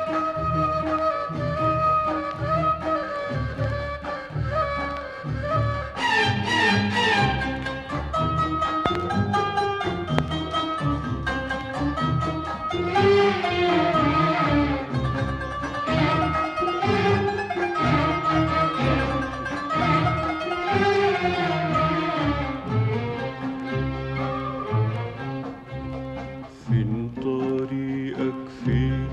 فين طريقك فين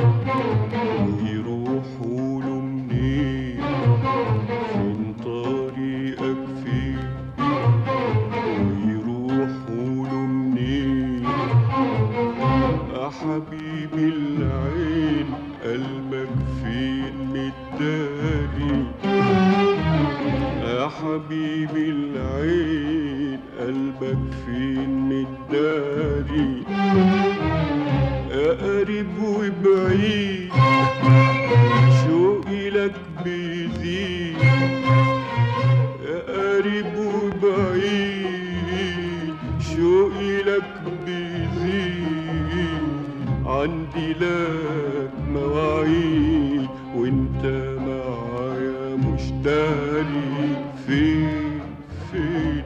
ويروحوا له منين فين طريقك فين ويروحوا له منين يا حبيبي العين قلبك فين متداري يا حبيبي العين قلبك فين متداري يا قريب وبعيد شوقي لك بيزيد يا قريب وبعيد شوقي لك بيزيد عندي لك مواعيد وانت معايا مش داري فين فين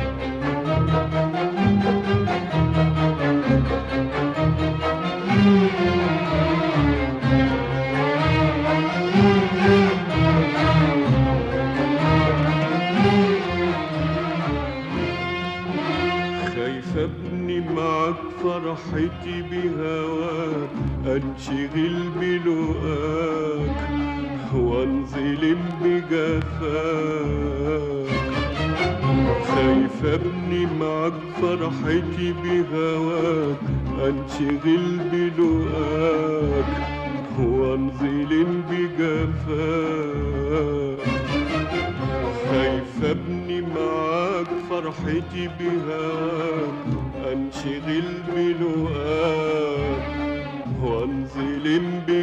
خايف ابني معاك فرحتي بهواك انشغل بلقاك وانظلم بجفاك خايف ابني معاك فرحتي بهواك انشغل بلقاك وانظلم بجفاك خايف ابني معاك فرحتي بهواك انشغل بلقاك وانظلم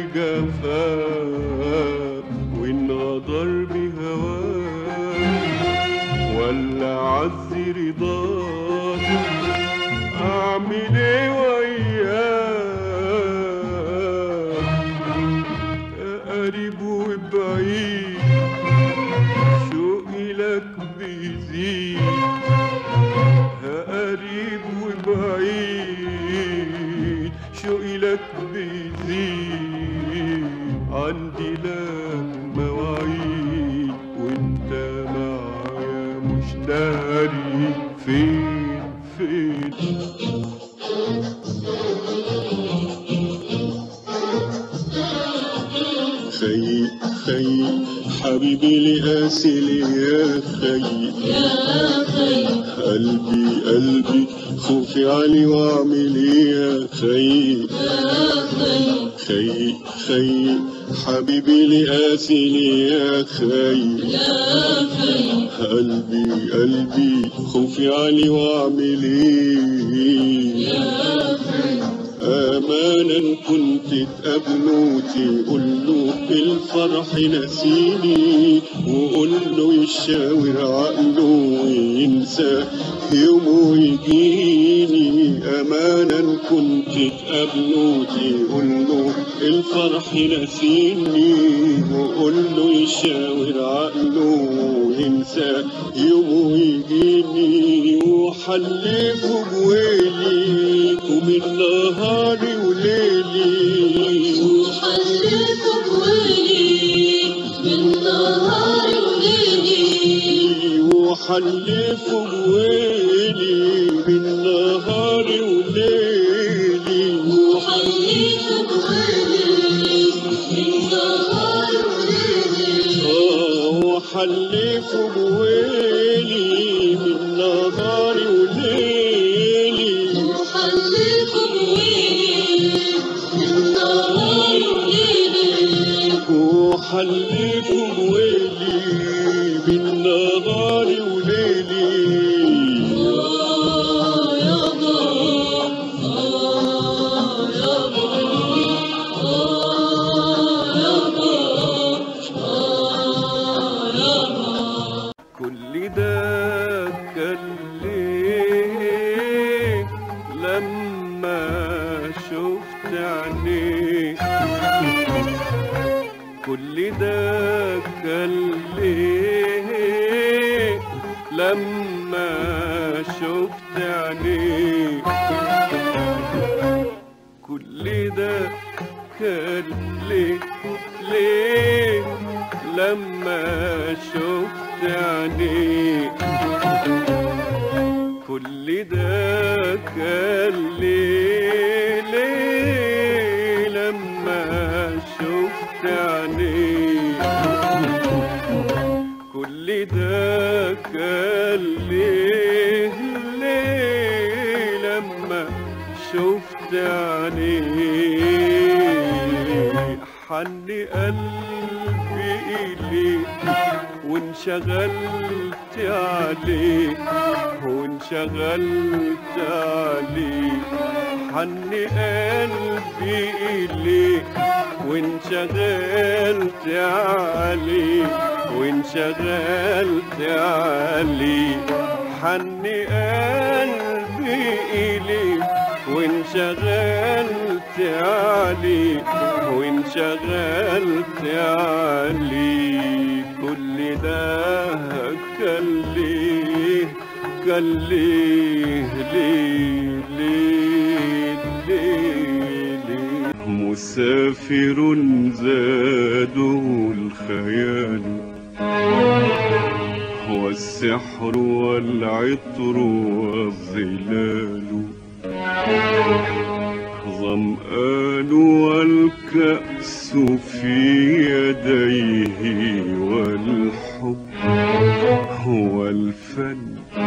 بجفاك وانغدر بهواك ولا عز رضاك اعمل ايه وياك يا قريب وبعيد شوقي لك بيزيد يا قريب وبعيد شوقي لك بيزيد عندي لك مواعيد وانت معايا مش داري فين فين خي خي حبيبي لقاسي يا خي قلبي قلبي خوفي علي واعمل ايه يا خي خي خي حبيبي لقاسي يا خي قلبي قلبي خوفي علي واعمل ايه امانا كنت تقابله تقول له الفرح نسيني وقول له يشاور عقله وينسى يوم ويجيني امانا كنت تقابله تقول له الفرح نسيني وقول له يشاور عقله وينسى يوم ويجيني وحلفه بويلي ومن نهاري وليلي وحلفك ولي بالنهار وليلي وحلفه بويلي بالنهار وليلي وحلفك ولي بالنهار وليلي آه وحلفه بويلي بالنهار وليلي وحلفك ولي بالنهار وليلي وحلفه بويلي بالنهار وليلي آه يابا آه يابا آه يابا آه يابا كل ده كان ليه لما شفت عينيك كل ده كان ليه لما شفت عينيك كل ده كان ليه ليه لما شفت عينيك كل ده كان ليه ليه لما شفت عينيك كل ده كان ليه ليه لما شفت عينيك حن قلبي إليك وانشغلت عليك وانشغلت عليك حن قلبي إليك وانشغلت عليك وانشغلت عليك حن قلبي إليك وانشغلت عليك وانشغلت عليك كل ده كان ليه كان ليه ليه ليه ليه ليه مسافر زاده الخيال والسحر والعطر والظلال ظمآن والكأس في يديه والحب هو الفن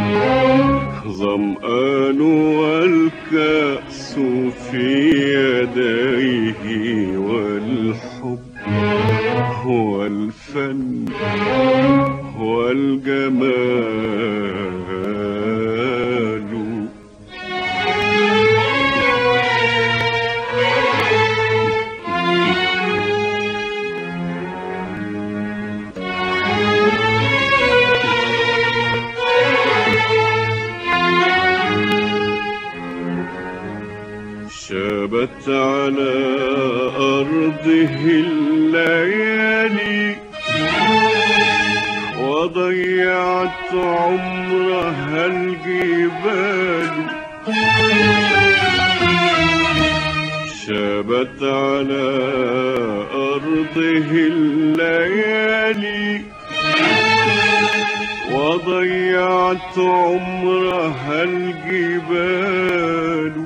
ظمآن والكأس في يديه والحب هو الفن هو الجمال شابت على أرضه الليالي وضيعت عمرها الجبال شابت على أرضه الليالي وضيعت عمرها الجبال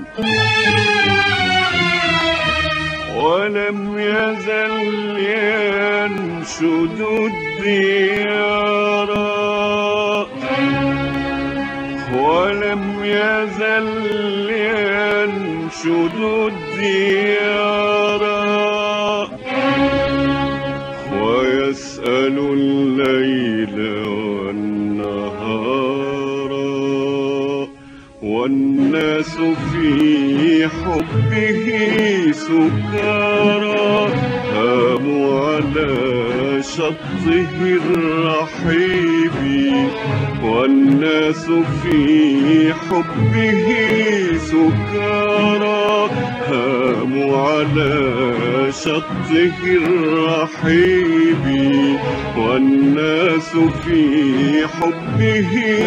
ولم يزل ينشد الديار ولم يزل ينشد الديار ويسأل الليل والنهار والناس في حبه سكارى هاموا على شطه الرحيب والناس في حبه سكارى هاموا على شطه الرحيب والناس في حبه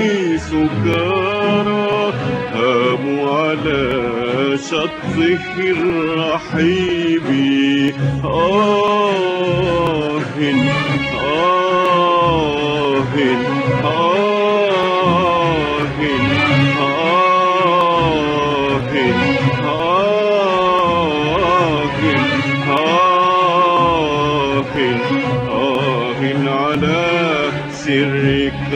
سكارى هاموا على شطه الرحيب آه آه آه آه آه على سرك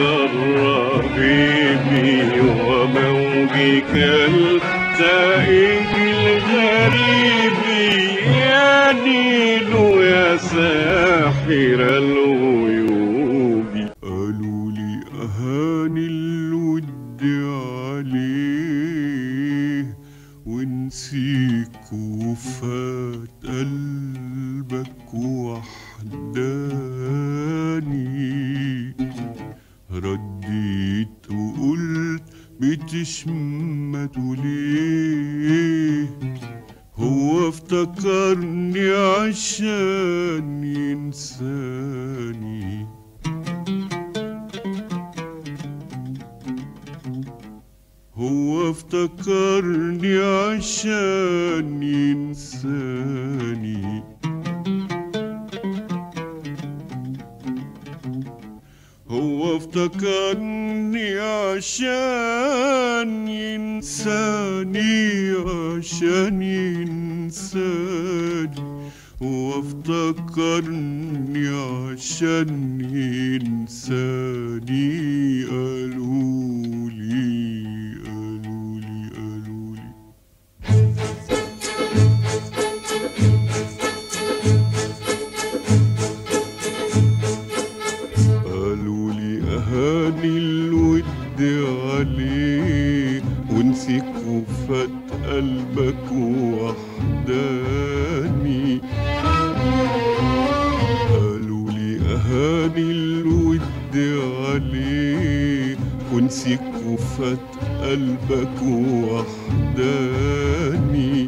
الرهيب وموجك التائب الغريب يا نيل يا ساحر الغيوب قالوا لي أهاني الود عليه ونسيك وفات قلبك وحداني رديت وقلت بتشمتوا ليه هو افتكرني عشان عشان ينساني هو افتكرني عشان ينساني هو افتكرني عشان ينساني عشان ينساني هو افتكرني عشان ينساني قالولي قالولي قالولي قالوا لي أهاني الود عليه ونسيك وفات قلبك وحداني قالوا لي أهاني الود عليه ونسيك وفات قلبك وحداني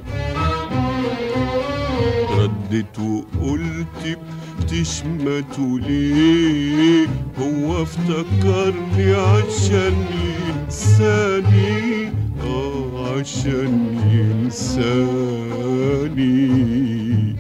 ردت وقلت بتشمتوا ليه هو افتكرني عشان ينساني اه عشان ينساني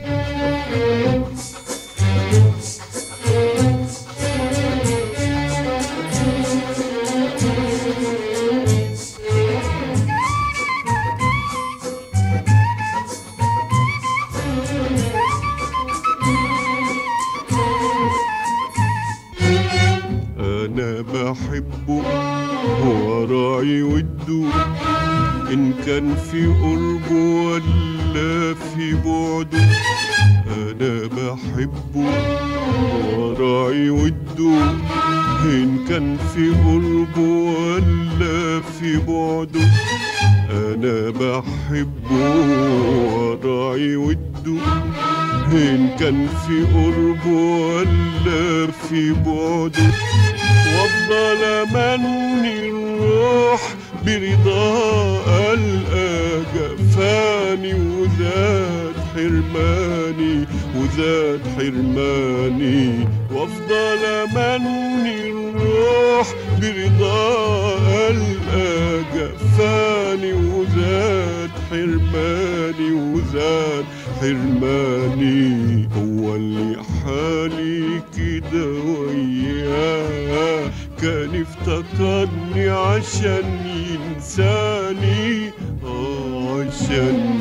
انا بحبه هو راعي وده ان كان في قربه ولا في بعده انا بحبه هو راعي وده ان كان في قربه ولا في بعده انا بحبه وراعي وده إن كان في قربه ولا في بعده وافضل امني الروح برضا القى جفاني وزاد حرماني وزاد حرماني وافضل امني الروح برضا القى جفاني وزاد حرماني وزاد حرماني هو اللي حالي كده وياه كان افتكرني عشان ينساني اه عشان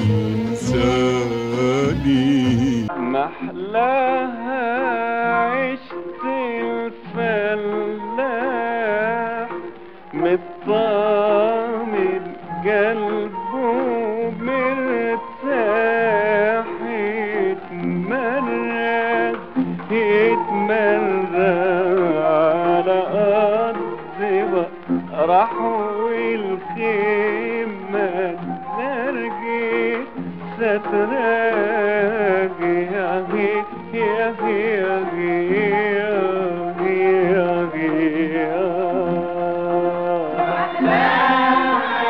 ينساني محلاها عشت الفلاح مطمن قلبه مرتاح يتمرد يتمرد على أرض راح والخيمة ترجي ستراجي يا هي يا هي يا هي يا هي يا هي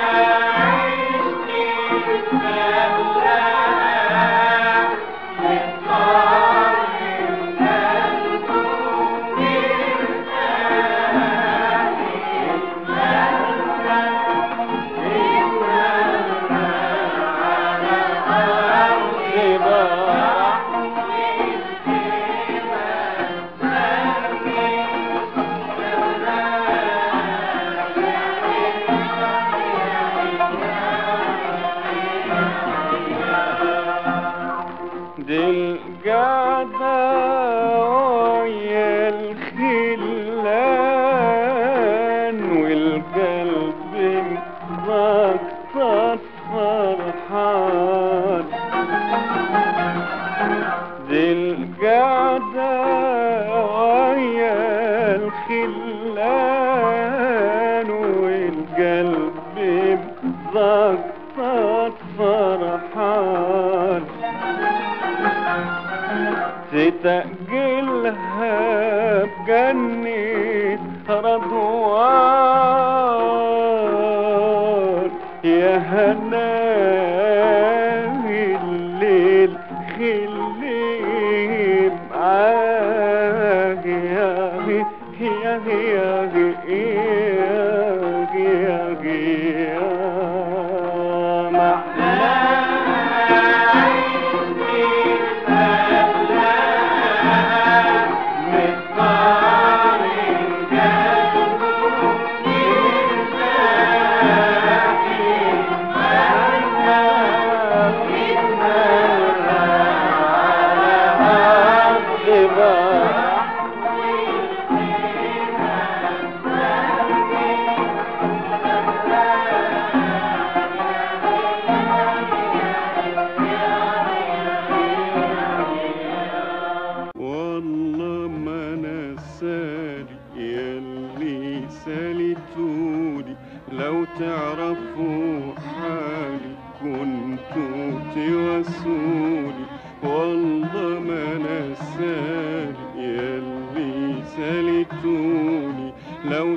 دي القعدة ويا الخلان والقلب مقطع فرحان دي القعدة ويا الخلان والقلب مقطع فرحان تتأجلها بجنة رضوان يا هناوي الليل خلي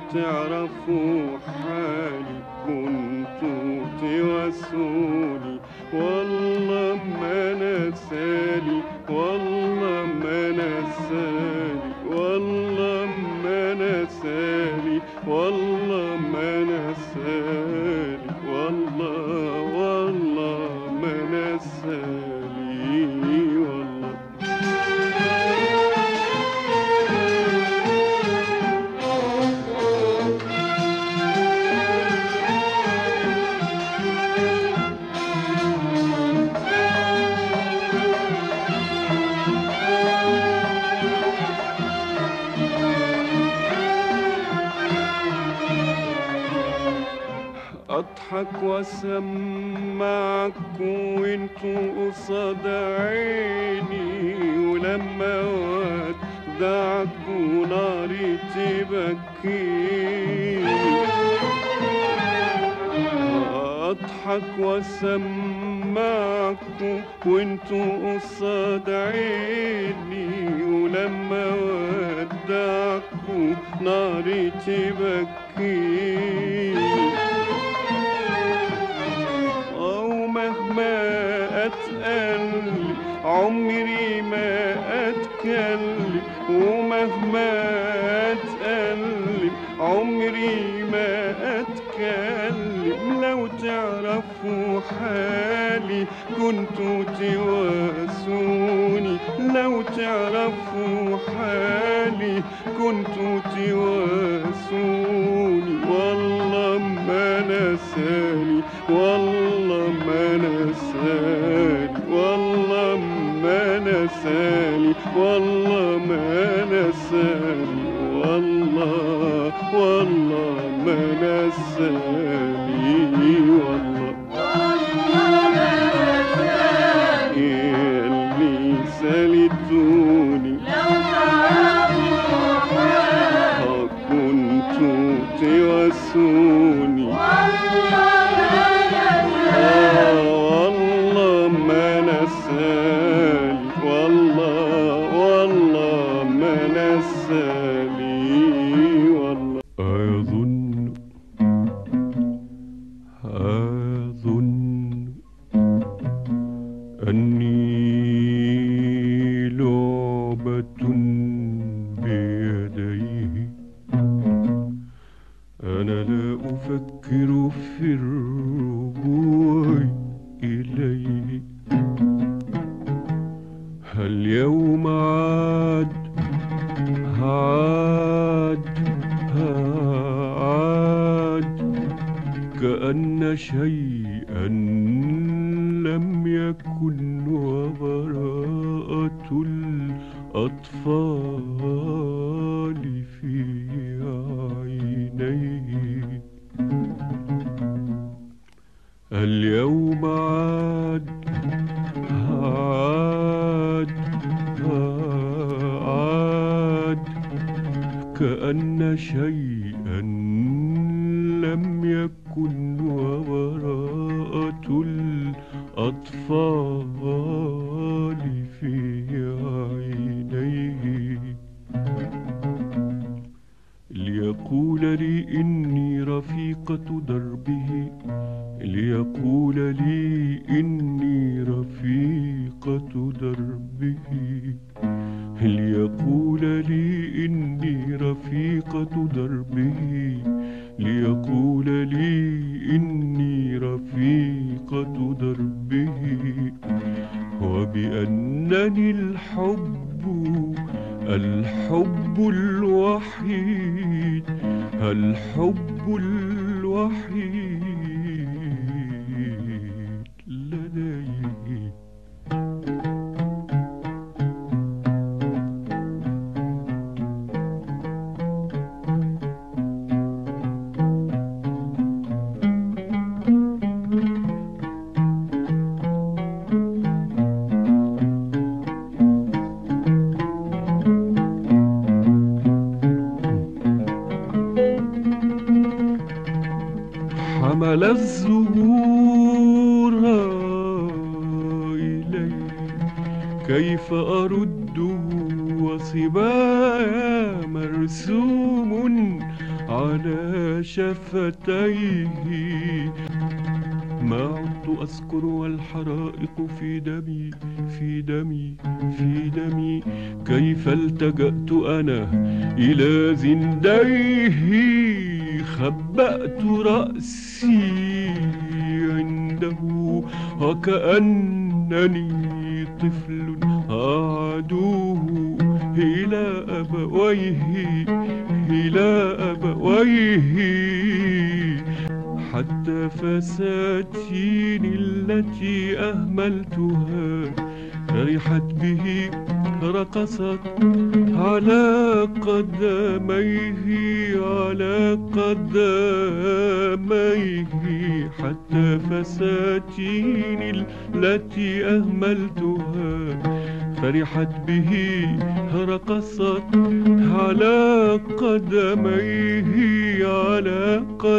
تعرفوا حالي كنتوا تواسوني والله ما نسالي والله ما نسالي والله ما نسالي والله ما نسالي والله والله ما نسالي والله اضحك واسمعك وانتوا قصاد عيني ولما ودعك وناري تبكيني اضحك واسمعك وانتوا قصاد عيني ولما ودعك ناري تبكيني أو مهما أتقل عمري ما أتكلم ومهما أتقل عمري ما أتكلم لو تعرفوا حالي كنتوا تواسوني لو تعرفوا حالي كنتوا تواسوني والله ما نساني والله ما نساني والله ما نساني والله ما نساني والله والله ما نساني والله اللي سالتوني كنتوا تواسوني آه والله ما نسالي والله والله ما نسالي والله أظن أظن أني لعبة بيديه أنا لا أفكر في الرجوع إليه هل يوم عاد عاد عاد كأن شيئا لم يكن وبراءة الأطفال في عينيه اليوم عاد عاد عاد كأن شيئا لم يكن وبراءة الأطفال في عينيه ليقول لي إني رفيقة دربه ليقول لي إني رفيقة دربه ليقول لي إني رفيقة دربه ليقول لي إني رفيقة دربه وبأنني الحب الحب الوحيد الحب الوحيد لديه حمل الزهور إلي كيف أرده وصبايا مرسوم على شفتيه ما عدت أذكر والحرائق في دمي في دمي في دمي كيف التجأت أنا إلى زنديه خبأت رأسي عنده وكأنني طفل أعدوه إلى أبويه إلى أبويه حتى فساتين التي أهملتها فرحت به رقصت على قدميه على قدميه حتى فساتين التي أهملتها فرحت به رقصت على قدميه على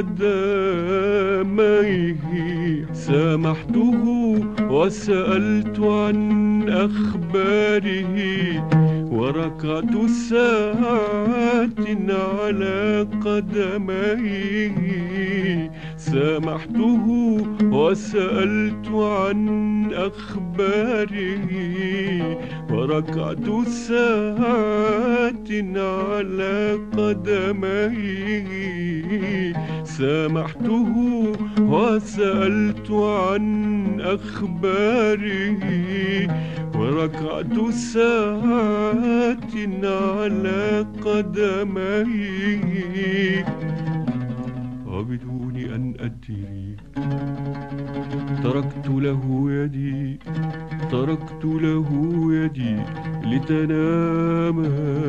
قدميه سامحته وسألت عن أخباره وركعت ساعات على قدميه سامحته وسألت عن أخباره وركعت ساعات على قدميه سامحته وسألت عن أخباره وركعت ساعات على قدميه وبدون أن أدري تركت له يدي تركت له يدي لتنام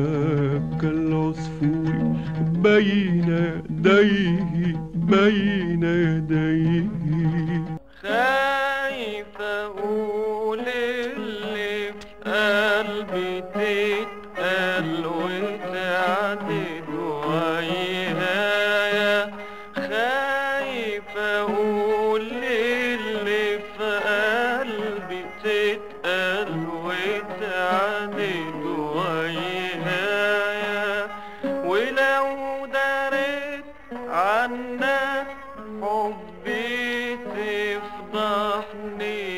كالعصفور بين يديه بين يديه خايف اقول اللي في قلبي تتقل وتعدل ويايا خايف اقول اللي في قلبي تتقل وتعدل ويايا ولو دريت عنك حبي تفضحني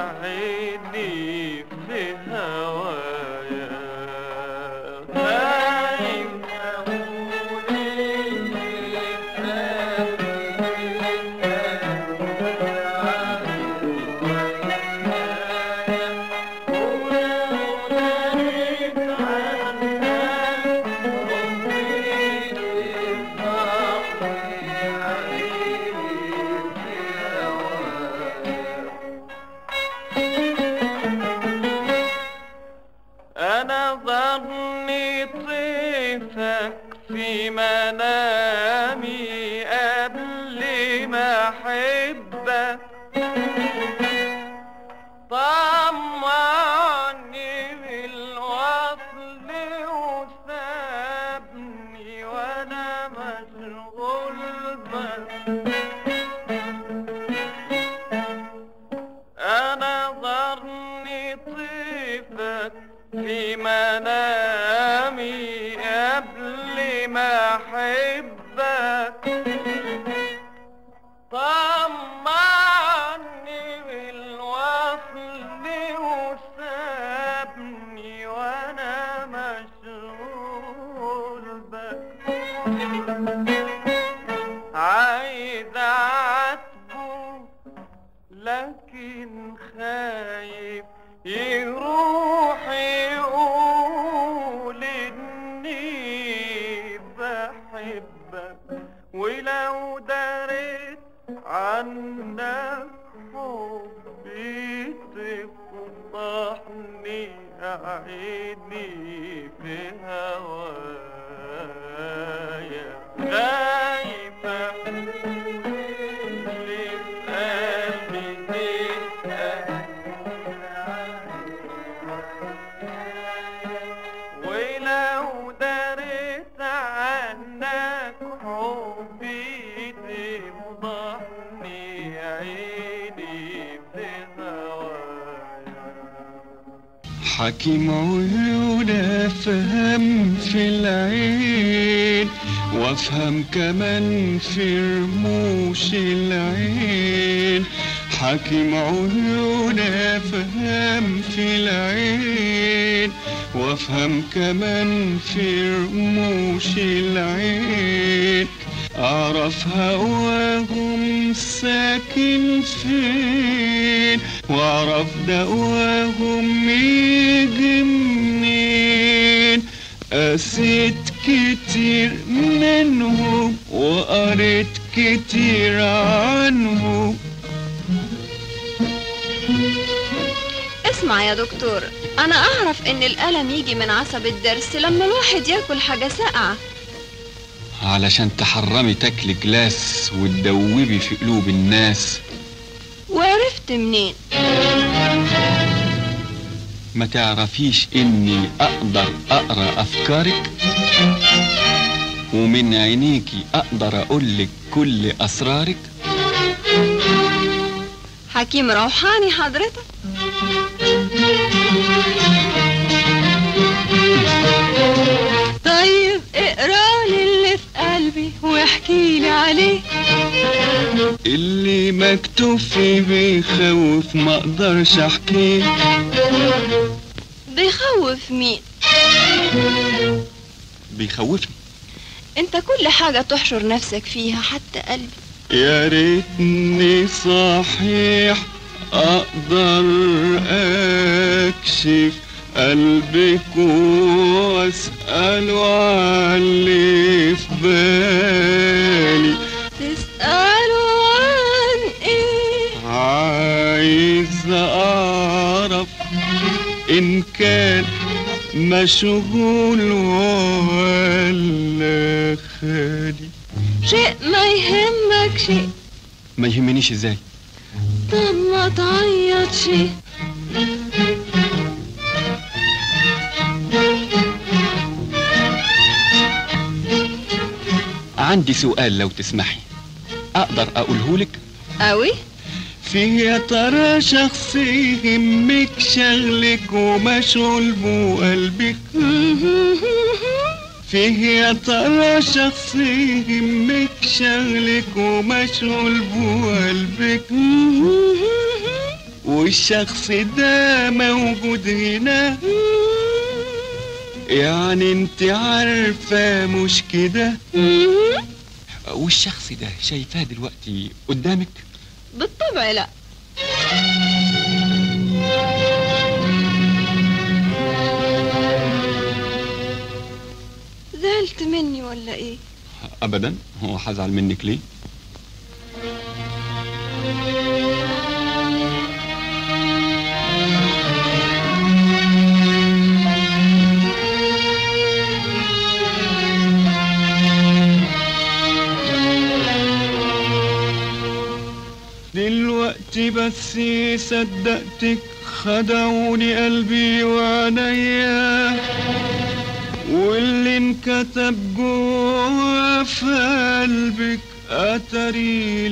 عيني في هوايا خايف أقول اللي أنا ظني طيفك في منامي قبل ما أحبك طمعني بالوصل وسابني وأنا مشغول بك أنا ظني طيفك في منامي قبل ما أحبك طمعني بالوصل وسابني وأنا مشغول بك عايز أعاتبه لكن خايف يروح يقول اني بحبك ولو دريت عنك حبي تفضحني عيني في هوايا خايفة اللي في قلبي ولو دريت عنك حبي تفضحني عيني في هوايا حكيم عيون فهم في العين وافهم كمان في رموش العين حكيم عيون افهم في العين وافهم كمان في رموش العين اعرف هواهم ساكن فين واعرف دواهم يجي منين قسيت كتير منهم وقريت كتير عنهم اسمع يا دكتور انا اعرف ان الالم يجي من عصب الضرس لما الواحد ياكل حاجه ساقعه علشان تحرمي تاكلي جلاس وتدوبي في قلوب الناس وعرفت منين ما تعرفيش اني اقدر اقرا افكارك ومن عينيكي اقدر اقولك كل اسرارك حكيم روحاني حضرتك طيب اقرا لي اللي في قلبي واحكي لي عليه اللي مكتوب فيه بيخوف ما اقدرش احكيه بيخوف مين بيخوفني انت كل حاجه تحشر نفسك فيها حتى قلبي يا ريتني صحيح اقدر اكشف قلبك واساله على اللي في بالي تسألوا عن ايه عايز اعرف ان كان مشغول ولا خالي شيء ما يهمك شيء ما يهمنيش ازاي طب ما تعيط شيء عندي سؤال لو تسمحي اقدر اقولهولك قوي في يا ترى شخص يهمك شغلك ومشغول بقلبك فيه يا ترى شخص يهمك شغلك ومشغول بقلبك والشخص ده موجود هنا يعني انت عارفة مش كده والشخص ده شايفاه دلوقتي قدامك بالطبع لا زعلت مني ولا ايه ابدا هو هزعل منك ليه دلوقتي بس صدقتك خدعوني قلبي وعينيا واللي انكتب جوا في قلبك اتري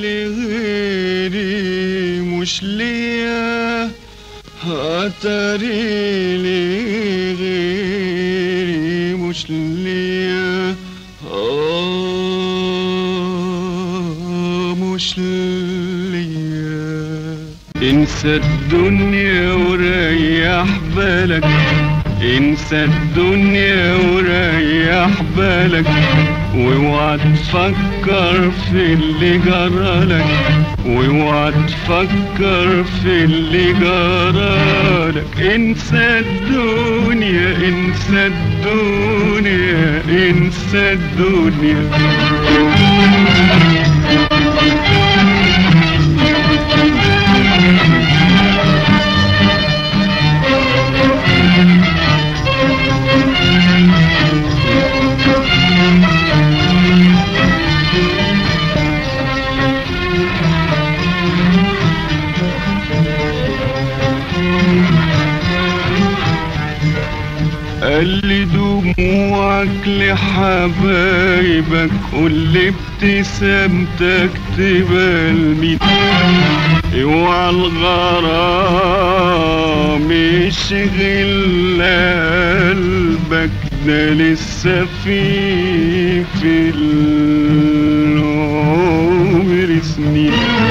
لغيري مش ليا اتري لغيري مش ليا آه مش ليا انسى الدنيا وريح بالك انسى الدنيا وريح بالك واوعى تفكر في اللي جرالك واوعى تفكر في اللي جرالك انسى الدنيا انسى الدنيا انسى الدنيا قال لي دموعك لحبايبك قول لي ابتسامتك تبال مين اوعى الغرام يشغل قلبك واحنا لسه في في العمر سنين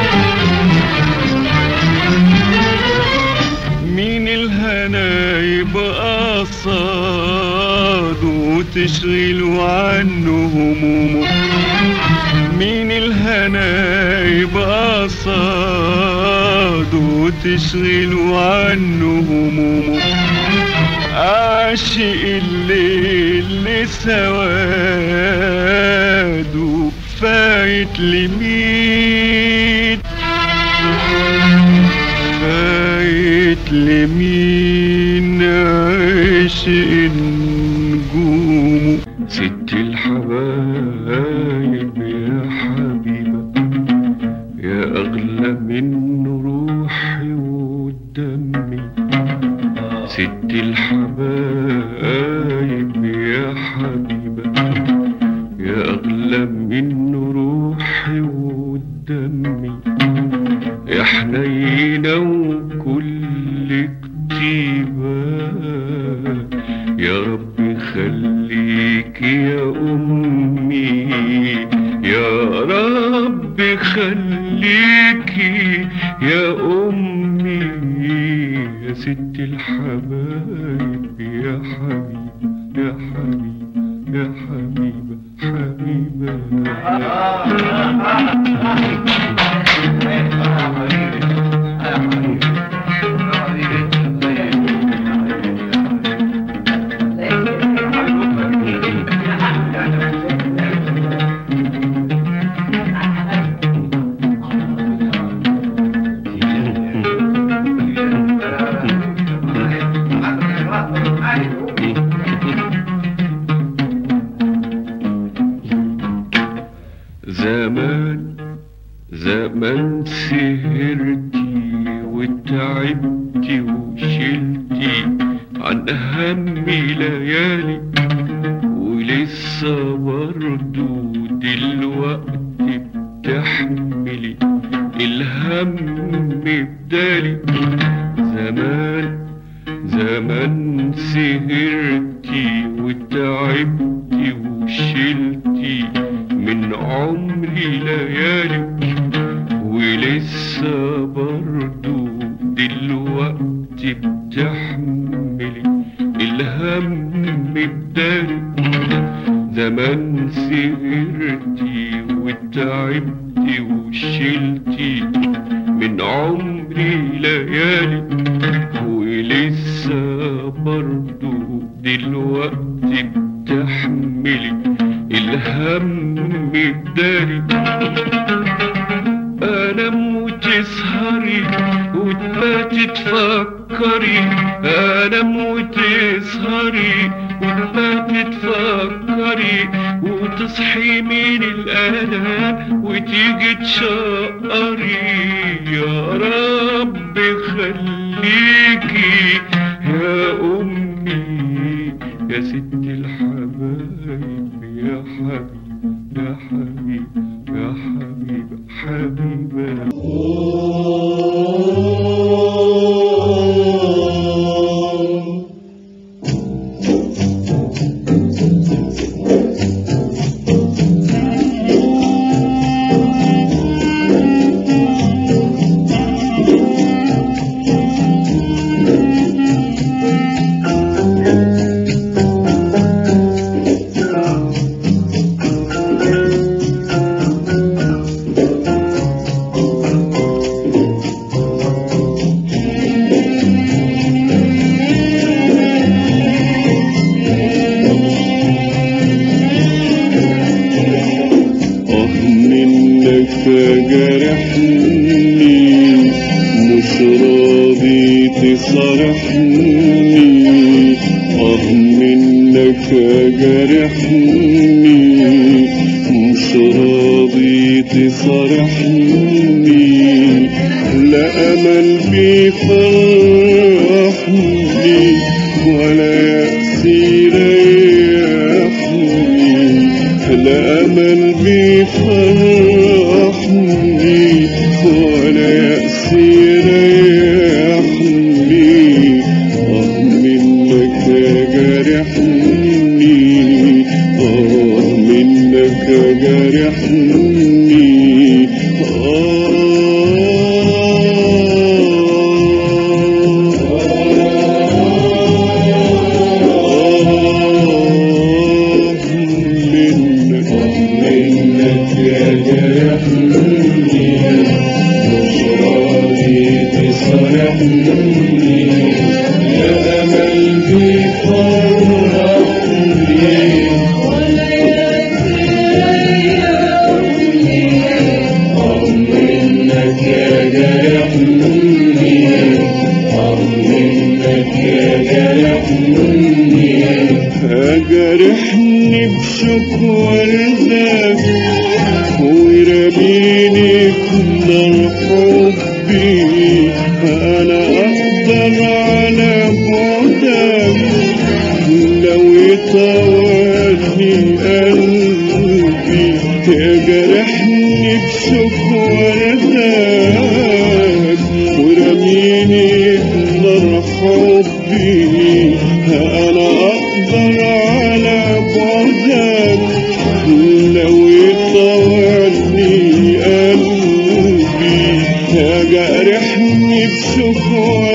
مين الهنا يبقى قصاد وتشغل عنه همومه مين الهنا يبقى قصاد وتشغل عنه همومه عاشق الليل لسواده فايت لمين فايت لمين عاشق النجوم ست الحبايب يا حبيبة يا أغلى من روحي ودمي ست الحبايب يا حبيبة يا أغلى من روحي ودمي يا حنينة وكل كتيبة يا رب خليك يا أمي يا رب خليك يا أمي يا ست الحبايب يا حبيبة يا حبيبة يا حبيبة حبيبة زمان زمان سهرتي وتعبتي وشلتي عن همي ليالي ولسه برضو دلوقتي بتحملي الهم بدالي زمان زمان سهرتي وتعبتي وشلتي من عمري ليالي ولسه برضو دلوقتي بتحملي الهم بدالي زمان سهرتي وتعبتي وشلتي من عمري ليالي ولسه برضو دلوقتي بتحملي الهم بداري انام وتسهري وتباتي تفكري انام وتسهري وتباتي تفكري وتصحي من الالام وتيجي تشقري يا رب خليكي يا امي يا ست الحبايب يا حبيب يا حبيب يا حبيب حبيبة آه منك جرحني مش راضي تصارحني آه منك جرحني مش راضي تصارحني لا أمل بيفرحني ولا يأس يريحني لا أمل بيفرحني ولا يأس يريحني آه منك جرحني آه منك جرحني منك منك جرحني مش راضي تصرحني يا أمل بفرحني منك يا جرحني منك يا جرحني أجرحني بشكوى ردك ورميني في نار حبي أنا أقدر على بعدك لو يطولني قلبي يجرحني بشكوى ردك ورميني في نار حبي أنا أقدر على بعدك لو يطولني قلبي يجرحني بشكوى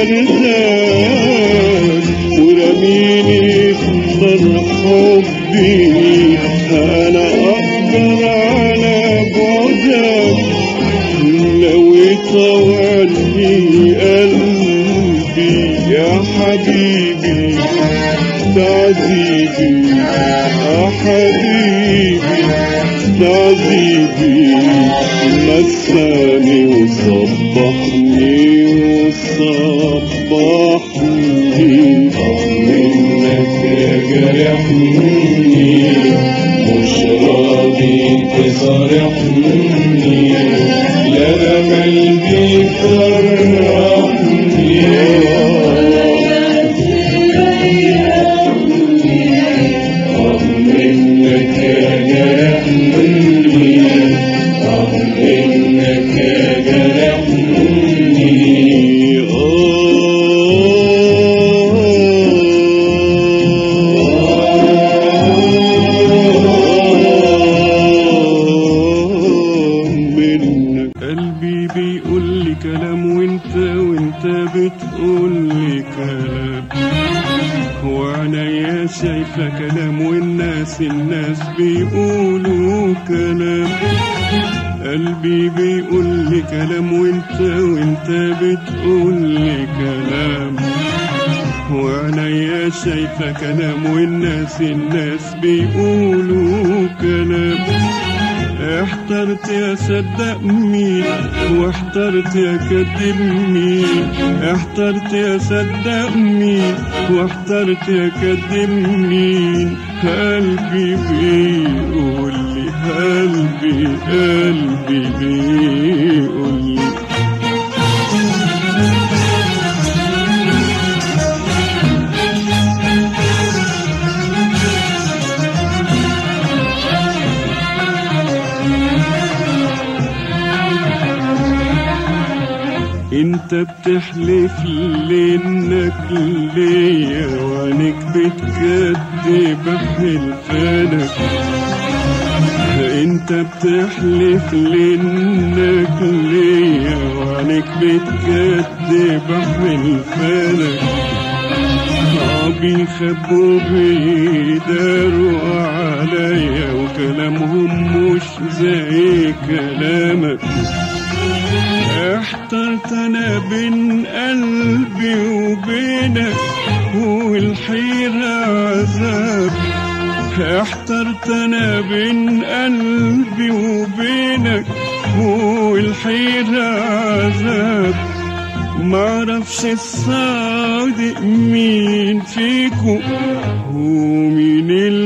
ردك ورميني في نار حبي أنا أقدر على بعدك لو يطولني قلبي يا حبيبي تعذيبي يا حبيبي تعذيبي مساني وصبحني وصبحني منك يا جرحني مش راضي تصرحني يا أمل بفرحني منك يا جرحني منك يا جرحني منك قلبي بيقول لي كلام وانت وانت بتقول لي كلام وعينيا شايفة كلام والناس الناس بيقولوا كلام قلبي بيقول لي كلام وانت وانت بتقول لي كلام وعينيا شايفة كلام والناس الناس بيقولوا كلام احترت يا صدق مين واحترت يا كدب مين احترت يا صدق مين واحترت يا كدب مين قلبي بيقول لي قلبي قلبي بيقول لي انت بتحلف لانك ليا وعنك بتكذب حلفانك انت بتحلف لانك ليا وعنك بتكذب حلفانك آه بيخبوا بيداروا عليا وكلامهم مش زي كلامك احترت انا بين قلبي وبينك والحيرة عذاب احترت انا بين قلبي وبينك والحيرة عذاب معرفش الصادق مين فيكو ومين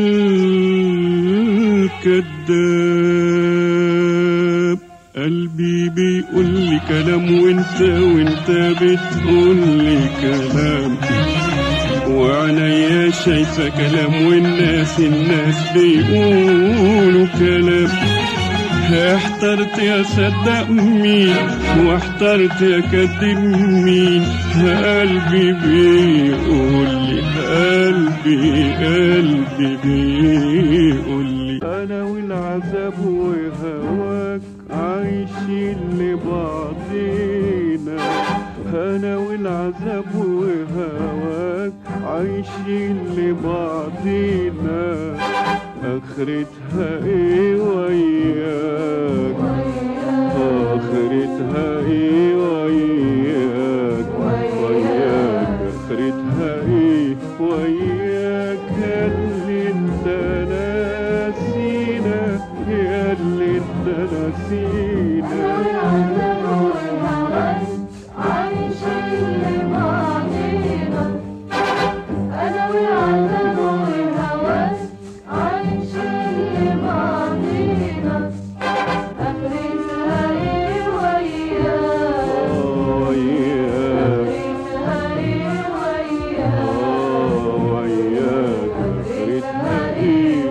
الكذاب قلبي بيقول لي كلام وانت وانت بتقول لي كلام وعينيا شايفة كلام والناس الناس بيقولوا كلام احترت يا صدق مين واحترت يا كدب مين قلبي بيقول لي قلبي قلبي بيقول لي انا والعذاب وهواك عايشين لبعضينا انا والعذاب وهواك عايشين لبعضينا اخرتها ايه وياك اخرتها ايه وياك وياك اخرتها ايه وياك يا اللي انت ناسينا يا اللي انت ناسينا آه وياك آه وياك اخرتها ايه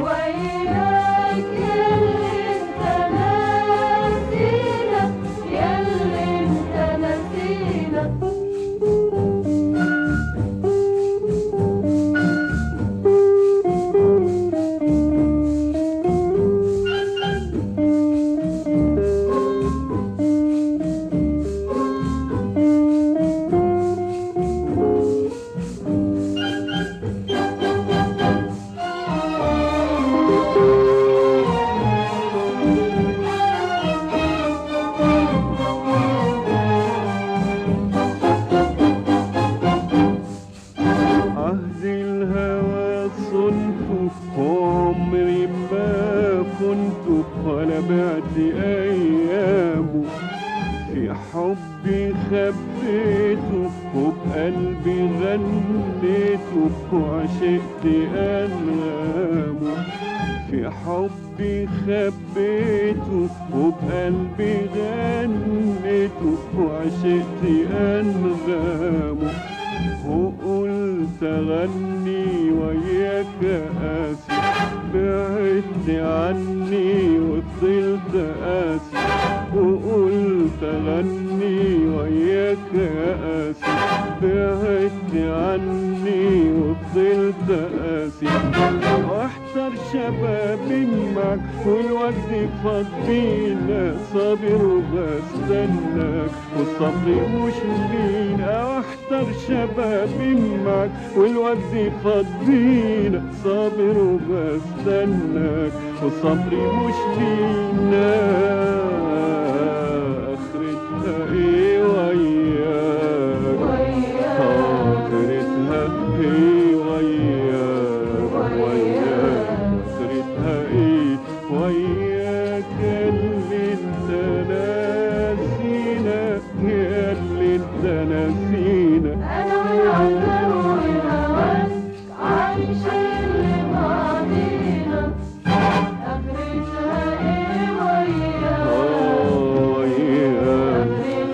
عهد الهوى صنف عمري ما كنت ولا بعت ايامه في حبي خبيته وبقلبي غنيته وعشقت انغامه في حبي خبيته وبقلبي غنيته وعشقت انغامه وقلت اغني وياك قاسي بعدت عني وفضلت قاسي وقلت اغني وياك قاسي بعدت عني وفضلت قاسي واحتر شبابي معك والوقت فاض بينا صابر وبستناك والصبر مش لينا واحتر شبابي معك والوقت فاض بينا صابر وبستناك والصبر مش لينا اخرتها ايه وياك آخرتها ايه وياك وياك آخرتها ايه وياك اللي انت ناسينا يا اللي انت ناسينا آه وياك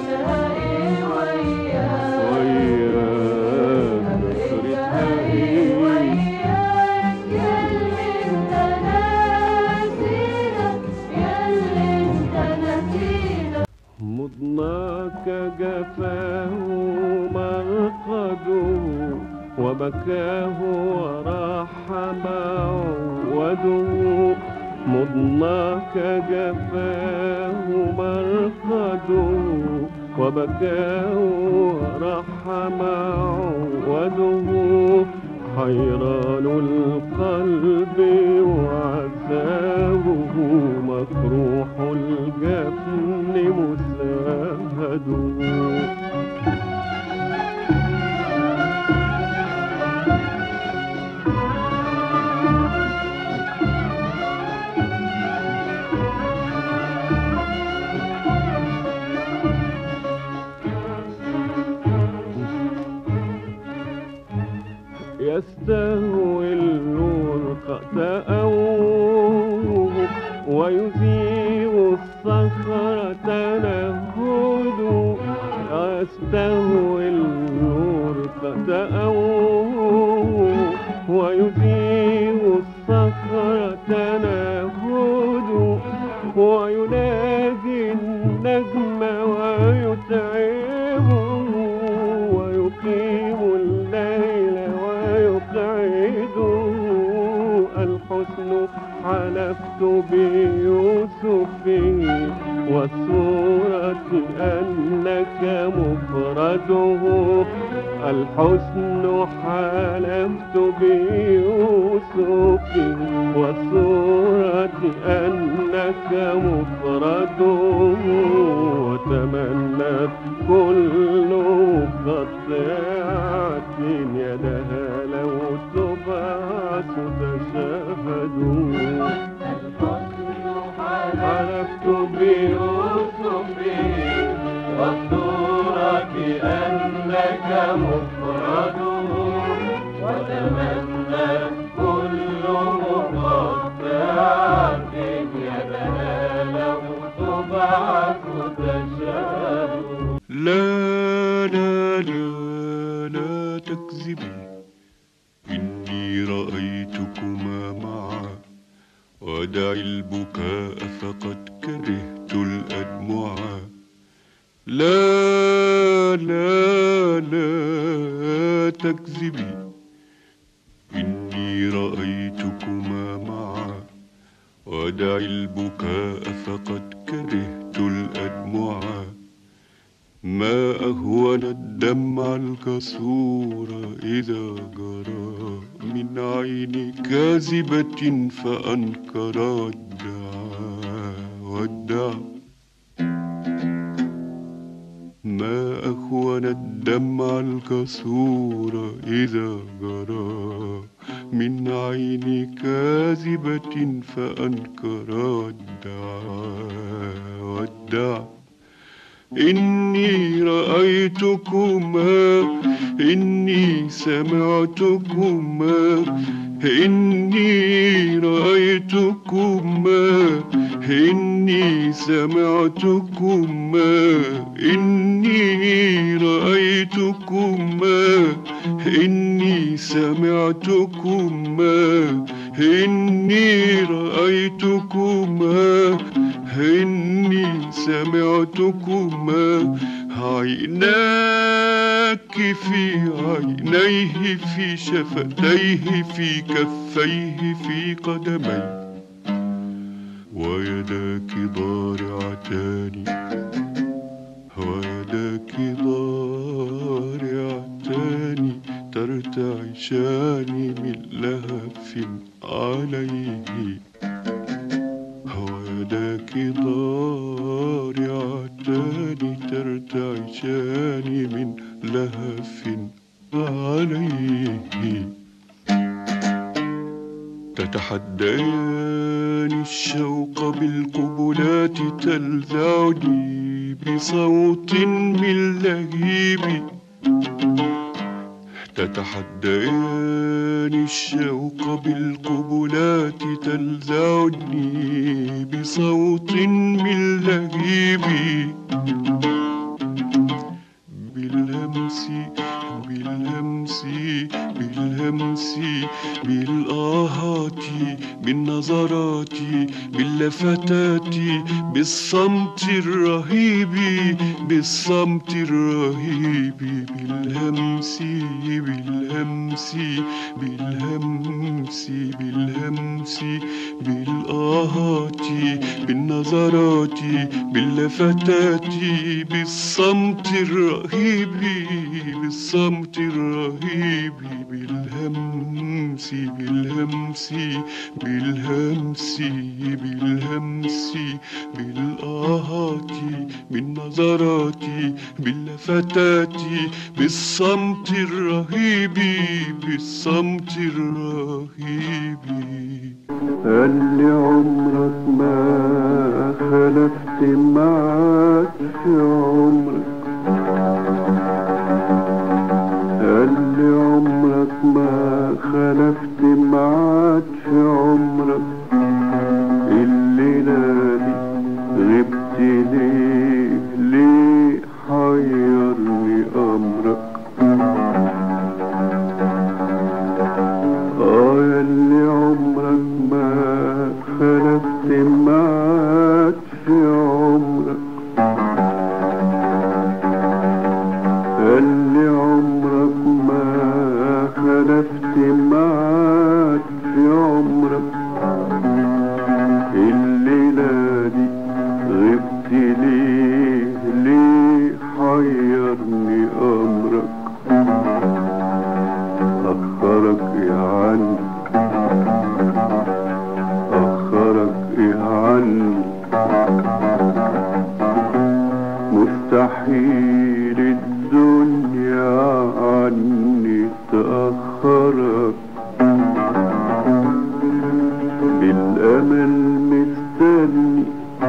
وياك آخرتها ايه مضناك جفاه مرقده وبكاه وراح معوده مضناك جفاه مرقده وبكاه وراح معوده حيران القلب وعذابه مكروح الجفن مساهد يستهوي النور تأوه ويزيغ الصخرة نهده يستهوي النور تأوه ويزيغ الصخرة نهده وينادي الحسن حلفت بيوسف والصورة أنك مفرده الحسن حلفت بيوسف والصورة أنك مفرده وتمنت كل قطعة يدها لو تبعث تشهد حلفت بيوسف والصورة أنك مفرد وتمنى كل مقطعة يدها لو تبعث تشهد لا لا لا لا تكذبي إني رأيتكما معا ودع البكاء فقد كرهت الأدمعا لا لا لا تكذبي إني رأيتكما معا ودع البكاء فقد كرهت الأدمعا ما أهون الدمع الكسور إذا جرى من عين كاذبة فأنكر الدعاء والدعاء ما أهون الدمع الكسور إذا جرى من عين كاذبة فأنكر الدعاء والدعاء إني رأيتكما إني سمعتكما إني رأيتكما إني سمعتكما إني رأيتكما إني سمعتكما إني رأيتكما إني سمعتكما عيناك في عينيه في شفتيه في كفيه في قدميه ويداك ضارعتان ويداك ضارعتان ترتعشان من لهف عليه ويداك ضارعتان ترتعشان من لهف عليه تتحديان الشوق بالقبلات تلذعني بصوت من لهيب تتحديان الشوق بالقبلات تلذعني بصوت من لهيب بالهمس بالهمس بالهمس بالآهات بالنظرات باللفتات بالصمت الرهيب بالصمت الرهيب بالهمس بالهمس بالهمس بالهمس بالآهات بالنظرات باللفتات بالصمت الرهيب بالصمت الرهيب بالهمس بالهمس بالهمس بالهمس بالآهات بالنظرات باللفتات بالصمت الرهيب بالصمت الرهيب قال لي عمرك ما خلفت معاك في عمرك قال لي عمرك ما خلفت معاك في عمرك الليلة دي غبت ليه ليه حيرني أمرك اه ياللي عمرك ما خلفت معاك في عمرك اللي عمرك ما خلفت معاك في عمرك عمرك الليلة دي غبت ليه ليه حيرني أمرك أخرك يا عني أخرك يا عني مستحيل الدنيا عني تأخرك بالأمل مستني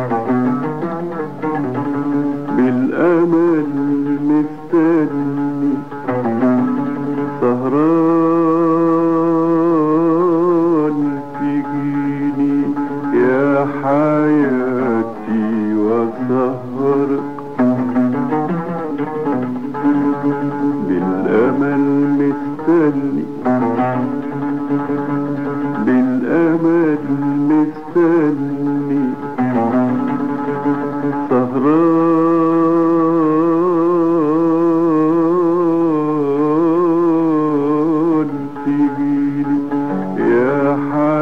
بالأمل مستني سهران تجيني يا حياتي وسهرك بالأمل مستني بالأمل مستني سهران تجيني يا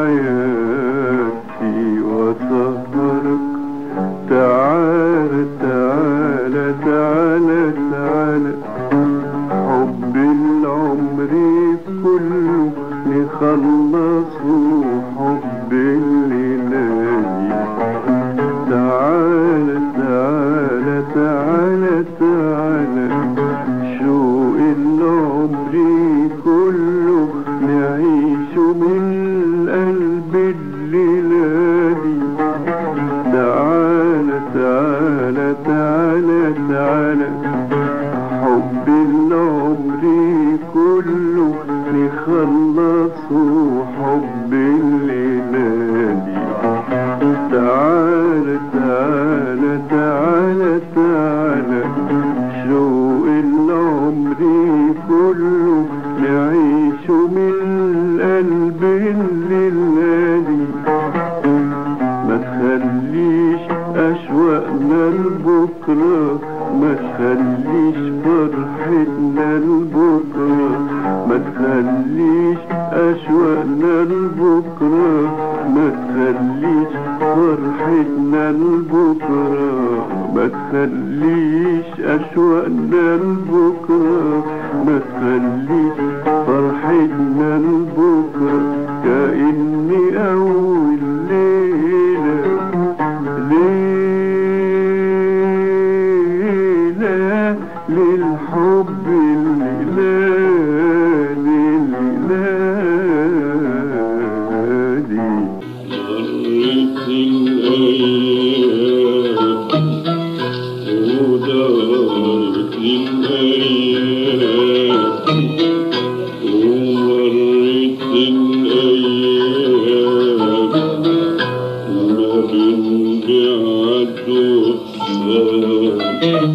حياتي وسهرك تعال تعال تعال تعال حب العمر كله نخلصه حب الليالي تعال تعال تعال تعال شوق العمر كله نعيش من قلب الليالي تعال تعال تعال تعال حب العمر كله نخلصه حب الليالي تعال تعال تعال تعال شوق العمر كله نعيش من قلب الليالي ما تخليش أشواقنا لبكرة ما تخليش فرحتنا لبكرة ما تخليش أشواقنا لبكرة ما تخليش فرحتنا لبكرة ما تخليش أشواقنا لبكرة ما تخليش فرحتنا لبكرة كأني أول ليلة ليلة للحب الليلة لليلة مرت الأيام ودارت الأيام ومرت الأيام ما بين بعد وصال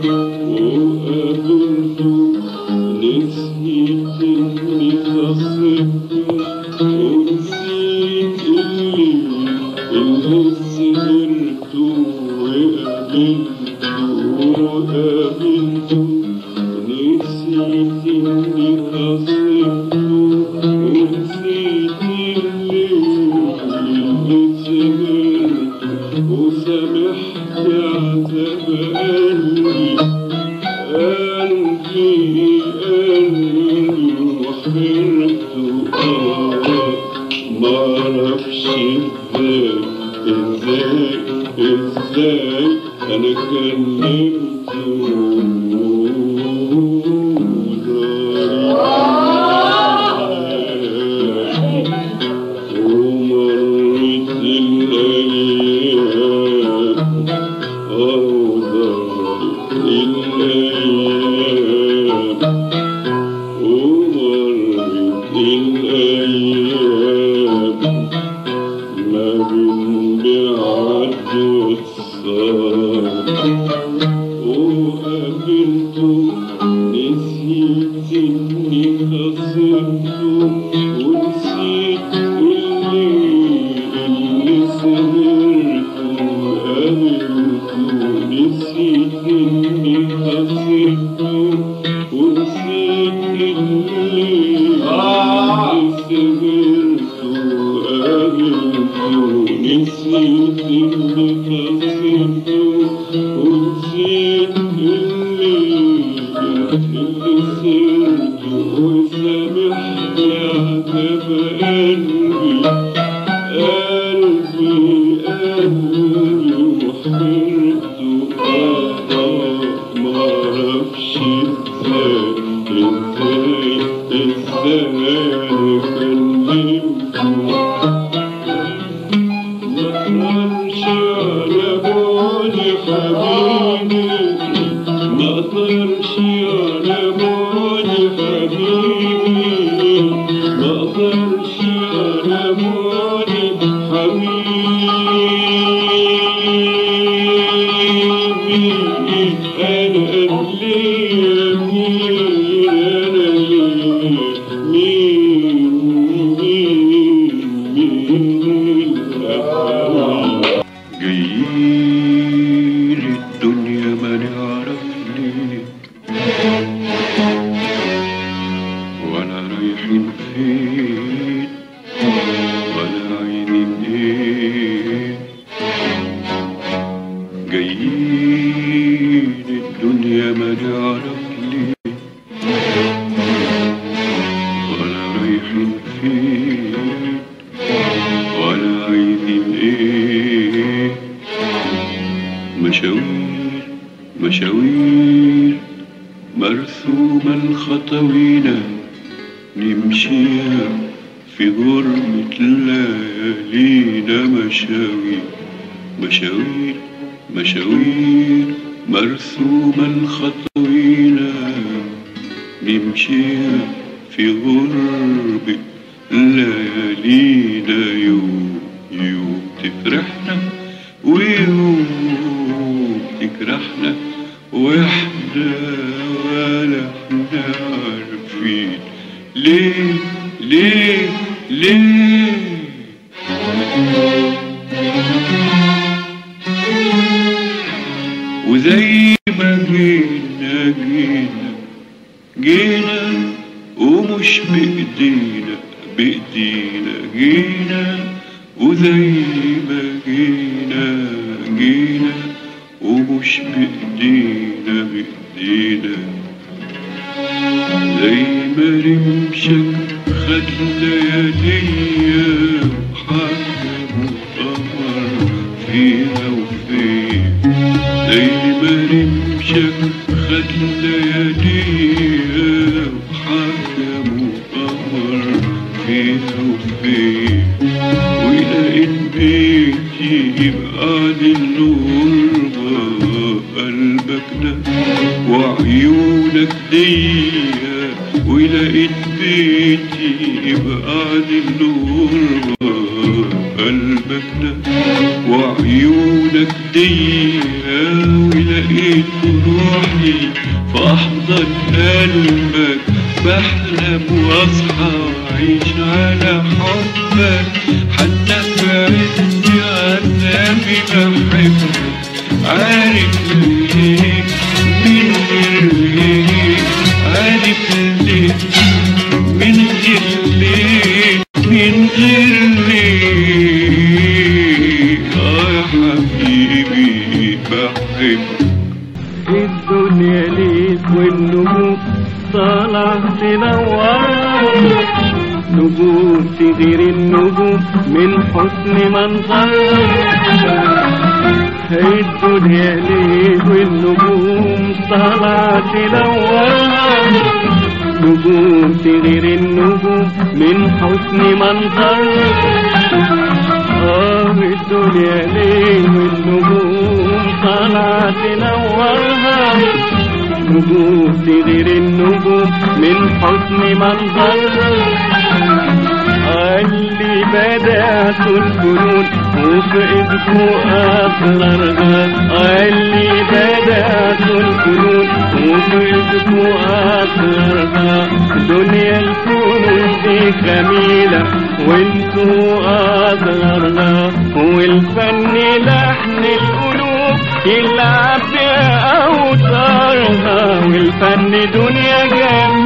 وقابلته نسيت إني خصمته ونسيت اللي اللي سهرته وقابلته وقابلته نسيت إني خصمته ونسيت اللي اللي سهرته وسامحت عتب قلبي قلبي قلبي وحرته آه معرفش ازاي ازاي ازاي انا كلمته ومرت الايام أوضرت الأيام ومرت الأيام ما بين بعد والصار ونسيت اللي خسرته ونسيت اللي اللي سرته وسامحني عذاب قلبي قلبي قلبي وحرته آه معرفش ازاي ازاي ازاي كلمته مقدرش على بعدي حبيبي مقدرش على بعدي حبيبي مقدرش على بعدي حبيبي انا ليا مين انا ليا مين مين مين الأهوال جايين الدنيا ما نعرف ليه ولا رايحين فين ولا عايزين ايه جايين الدنيا ما نعرف ليه ولا رايحين فين ولا عايزين ايه مشاوير مشاوير مرسومة الخطوينة نمشيها في غربة ليالينا مشاوير مشاوير مشاوير مرسومة الخطوينة نمشيها في غربة ليالينا يوم يوم تفرحنا ويوم تجرحنا واحنا ولا احنا عارفين ليه ليه ليه وزي ما جينا جينا جينا ومش بإيدينا بإيدينا جينا وزي ما جينا جينا ومش بإيدينا بإيدينا زي ما رمشك خد لياليا وحكم وقمر فيها وفين زي ما رمشك خد لياليا وحكم وقمر فيها وفين ولقيت بيتي يبقى للغربة قلبك ده وعيونك ديا ولقيت بيتي يبقى للغربة قلبك ده وعيونك ديا ولقيت روحي في أحضن قلبك بحلم واصحى واعيش على حبك حتى في عز عذابي بحبك عارف ليه من غير ليه عارف ليه من غير ليه من غير ليه اه يا حبيبي بحبك الدنيا ليك والنجوم طالعة تنور نجوم تغير النجوم من حسن منظرها الدنيا ليك والنجوم طالعة تنورها نجوم تغير النجوم من حسن منظرها آه الدنيا ليه والنجوم طالعة تنورها نجوم تغير النجوم من حسن منظرها اللي بدأت الفنون وفقدت أسرارها اللي بدأت الفنون وفقدت أسرارها دنيا الفنون دي جميلة وانتوا أصغرها والفن لحن القلوب يلعب بأوتارها والفن دنيا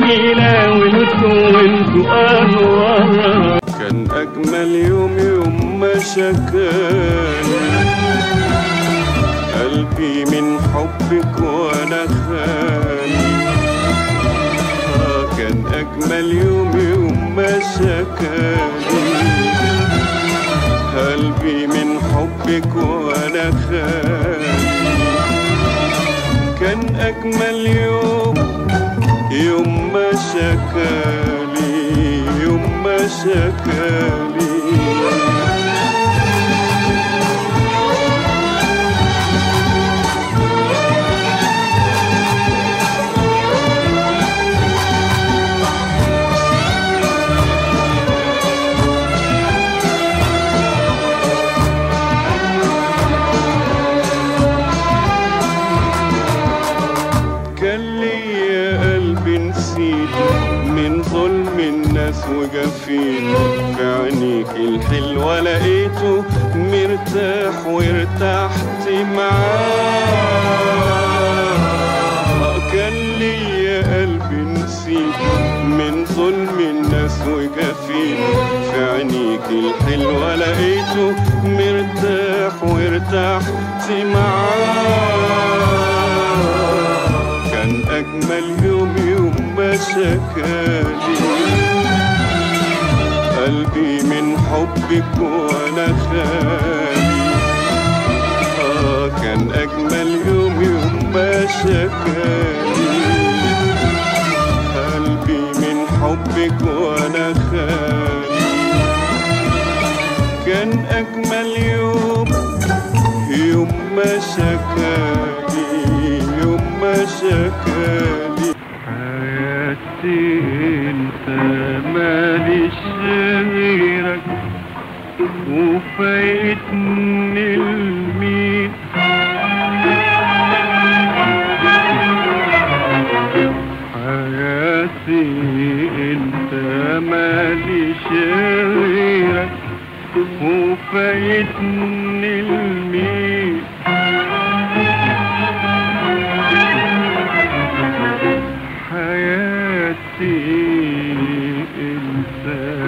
جميلة وانتوا وانتوا أنوارها كان أجمل يوم يوم ما شكاني قلبي من حبك وانا خالي آه كان اجمل يوم يوم ما شكاني قلبي من حبك وانا خالي كان اجمل يوم يوم ما شكالي يوم ما شكالي كان ليا قلبي نسيته من ظلم الناس وجفيته في عينيك الحلوة لقيته مرتاح وارتحت معاه كان ليا قلبي نسيته من ظلم الناس وجفيته في عينيك الحلوة لقيته مرتاح وارتحت معاه كان أجمل يوم يوم ما شكالي قلبي من حبك وأنا خالي آه كان أجمل يوم يوم ما شكالي قلبي من حبك وأنا خالي كان أجمل يوم يوم ما شكالي يوم ما شكالي حياتي انت ماليش غيرك وفايتني المين حياتي انت ماليش غيرك وفايتني المين حياتي انت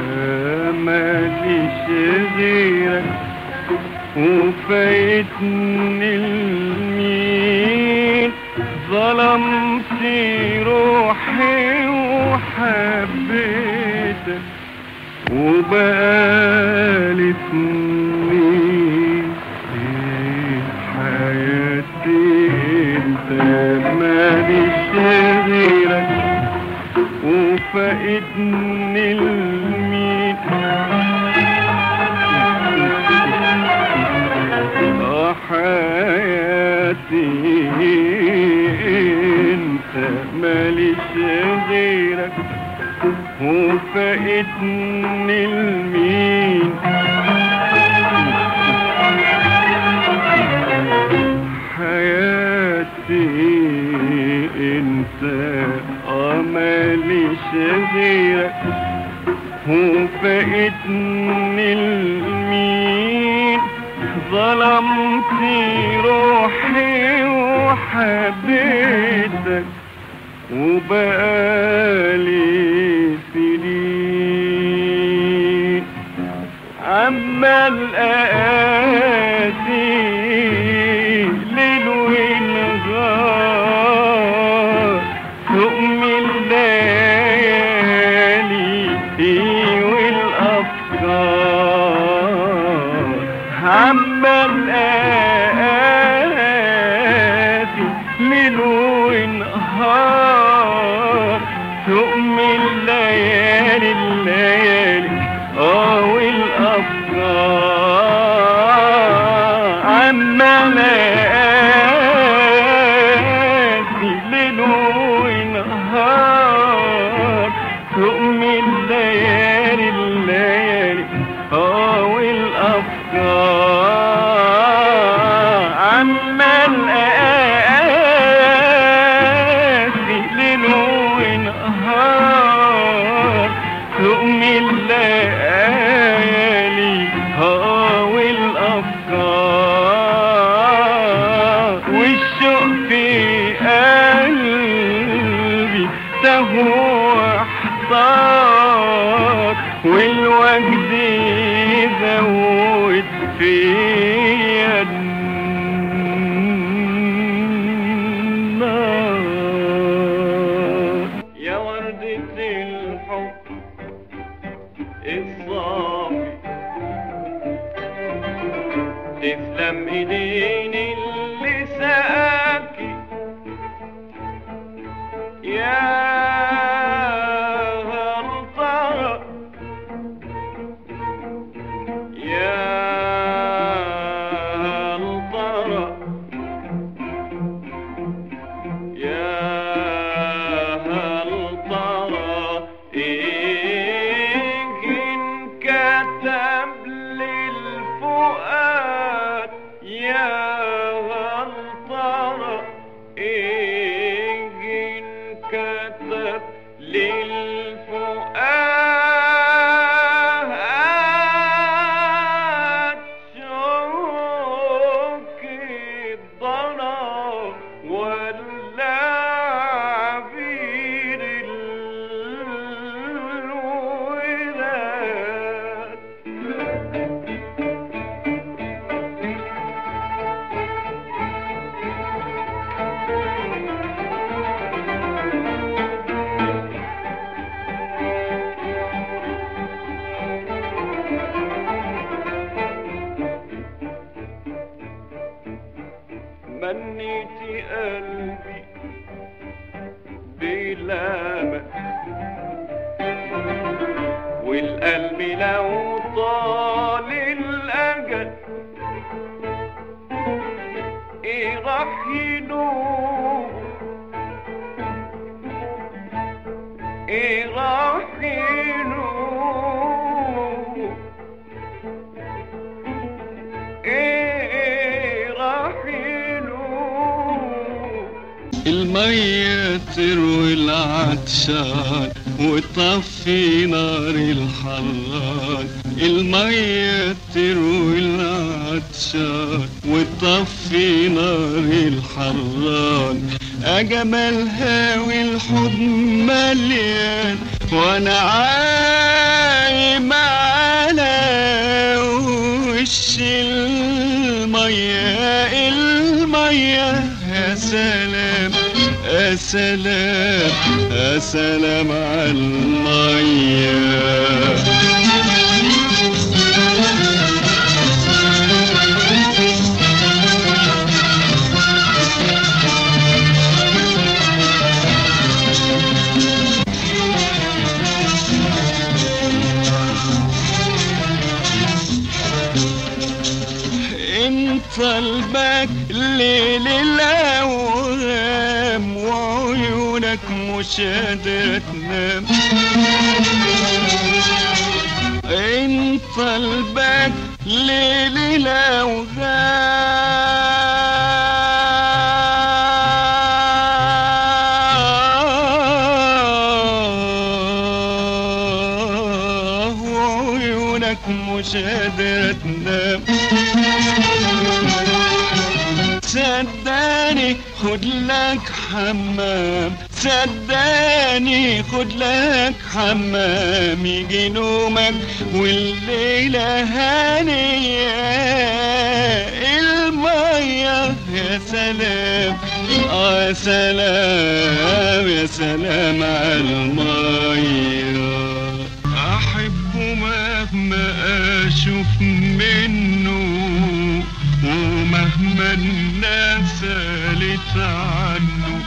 ماليش غيرك وفايتني المين ظلمت روحي وحبيتك وبقالي سنين إيه حياتي انت ماليش غيرك وفقدني المين آه حياتي انت ماليش غيرك وفقدني المين حياتي انت اماليش غيرك وفقدني المين ظلمت روحي وحبيتك وبقالي سنين عمال اقاسي ليل ونهار تقم الليالي والافكار عمال اقاسي ليل ونهار تقم الليالي الليالي اه والافكار عمال اقاسي ليل ونهار تقم الليالي الليالي اه والافكار عمال اقاسي ليل ونهار تقم الليالي اه والافكار والشوق في قلبي تهوى احتار والوجد زود فيا النار يا وردة الحب الصافي تسلم ايدين اللي سقاكي يا غلطة يا غلطة يا هل ترى إن كتب للفؤاد يا هل ترى إن كتب للفؤاد شوك الضنا ولا عبير الوداد منيتي قلبي بلامك والقلب لو طال الأجل إيه راح يدوم إيه راح يدوم إيه راح يدوم المية تروي العطشان وتطفي نار الحران المية تروي العطشان وتطفي نار الحران أجمل هاوي الحضن مليان وأنا عايم على وش المية المية يا سلام يا سلام يا سلام على المية انت البك ليل الاوهام وعيونك مش قادرة تنام انت البك ليل الاوهام وعيونك مش قادرة تنام صدقني خد لك حمام صدقني خد لك حمام يجي نومك والليلة هانية المية يا سلام اه يا سلام يا سلام على المية أحبه مهما أشوف منه ومهما الناس قالت عنه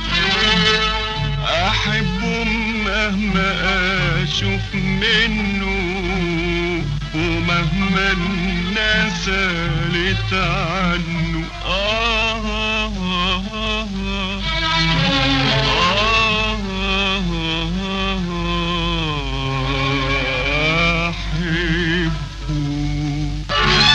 أحبه مهما أشوف منه ومهما الناس قالت عنه آه آه آه آه آه أحبه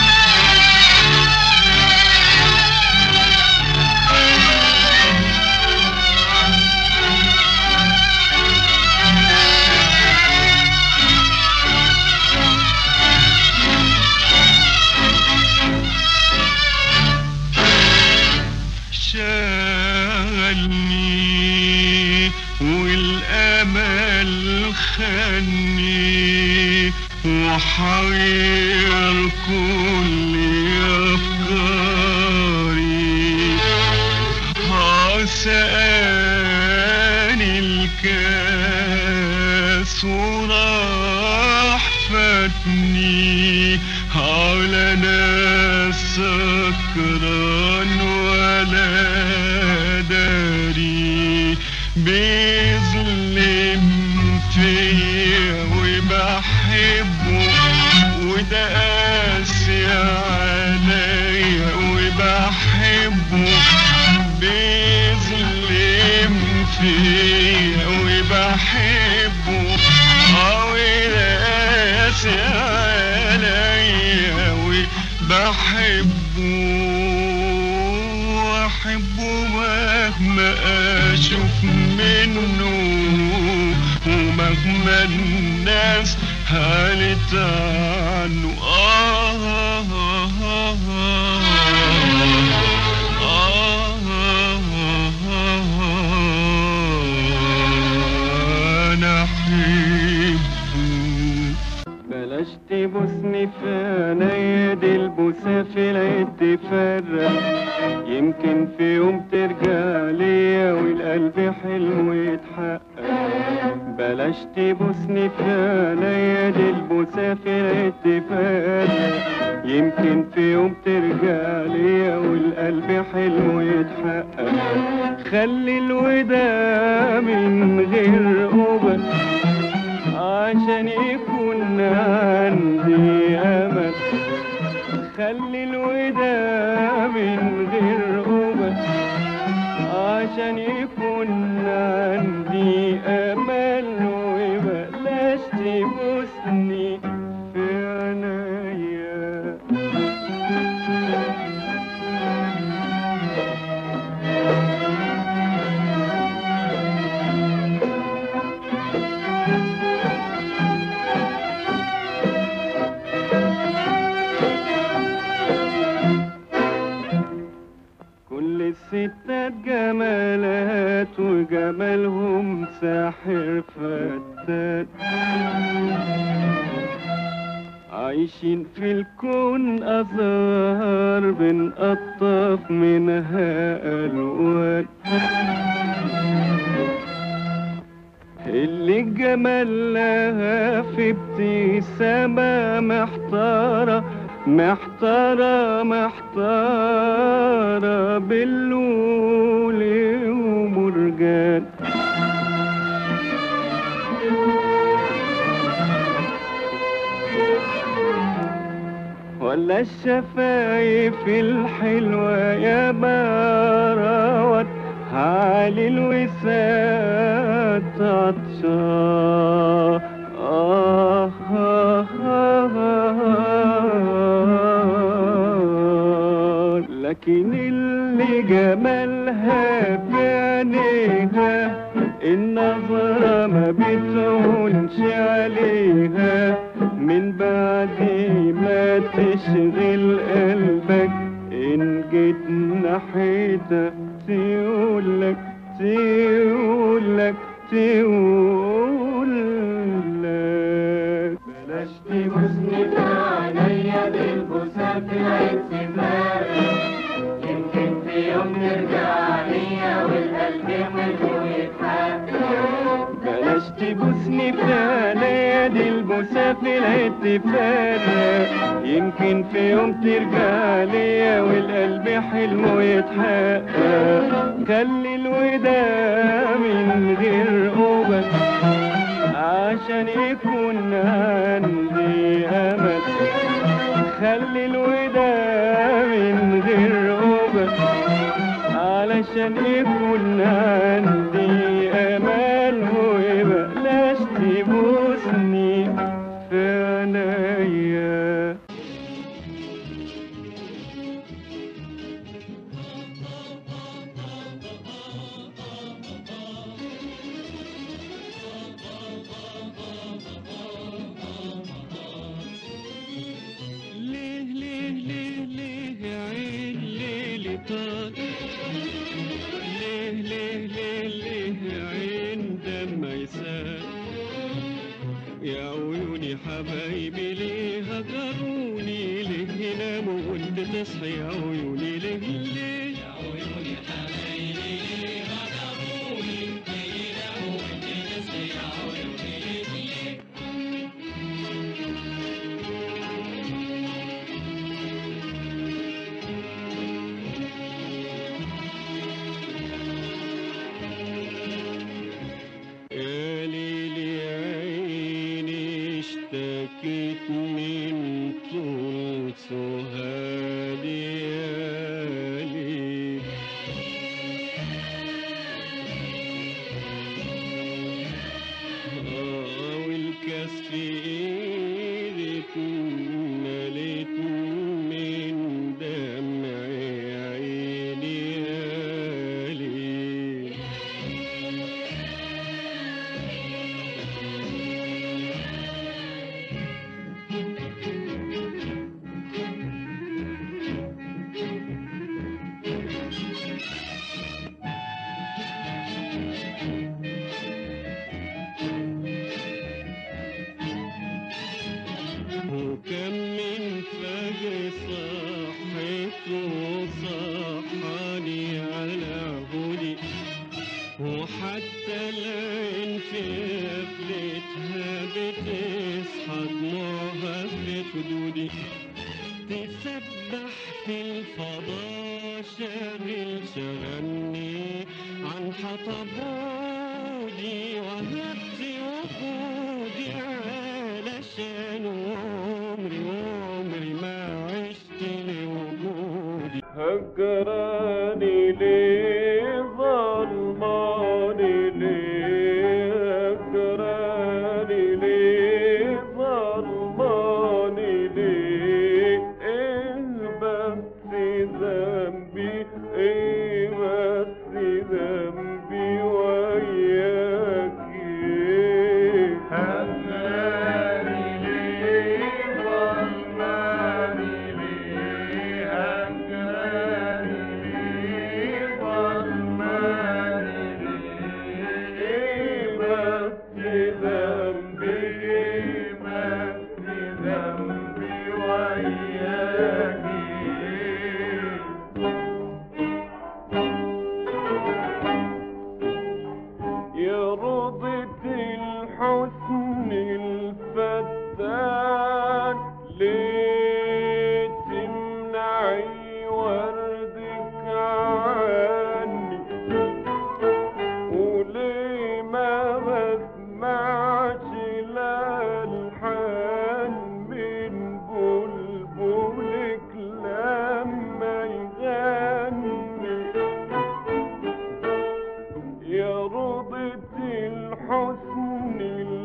شغلني والامل خاني وحير كل على ناس سكران ولا داري بيظلم فيا وبحبه وده قاسي عليا وبحبه بيظلم فيا وبحبه وده قاسي عليا وبحبه واحبه مهما اشوف منه ومهما الناس قالت عنه آه آه آه آه أنا أحبه بلاش تبوسني في عينيا دي البوسة في العيد تفرق يمكن في يوم ترجع ليا والقلب حلمه يتحقق بلاش تبوسني في عينيا دي البوسة في العيد تفرق يمكن في يوم ترجع ليا والقلب حلمه يتحقق خلي الوداع من غير قبل عشان يكون عندي امل خلي الوداع من غير قبل عشان يكون عندي امل وبلاش تبوسني في عينيا كل الستات جمالات وجمالهم ساحر فتات عايشين في الكون أزهار بنقطف منها ألوان اللي الجمال لها في ابتسامة محتارة محتارة محتارة باللول ومرجان ولا الشفايف الحلوة يا باروت علي الوسات عطشان آه آه آه آه لكن اللي جمالها في عينيها النظرة ما بتهونش عليها من بعد ما تشغل قلبك إن جيت ناحيتها تقولك تقولك تقولك بلاش تبوسني في عينيا بالبوسة في الاعتذار يمكن في يوم ترجع ليا والقلب حلو يتحقق بلاش تبوسني في عينيا دي البوسة في الاتفاق يمكن في يوم ترجع ليا والقلب حلمه يتحقق خلي الوداع من غير قبل عشان يكون عندي امل خلي الوداع من غير قبل علشان يكون عندي امل وبلاش تبوسني في عينيا ليه ليه ليه ليه يا عين ليلي طار ليه ليه ليه ليه يا عين دم يسال يا عيوني حبايبي ليه هجروني ليه يناموا وانت تصحي يا عيوني ليه ليه يا عيوني حبايبي ليه هجروني ليه يناموا وانت تصحي يا عيوني ليه ليه تسبح في الفضاء شاغل شغلني عن حطبودي وهبت وجودي علشان عمري وعمري ما عشت لوجودي هجراني ليه ظلماني ليه هجراني ليه ظلماني ليه ايه بس ذنبي ايه بس ذنبي وياكي هجراني ليه ظلماني ليه هجراني ليه ظلماني ليه ايه بس ذنبي ايه بس ذنبي وياكي يا رضة الحسن الفتان ليه تمنعي وردك عني وليه ما بسمعش الألحان من بلبلك لما يغني يا رضة الحسن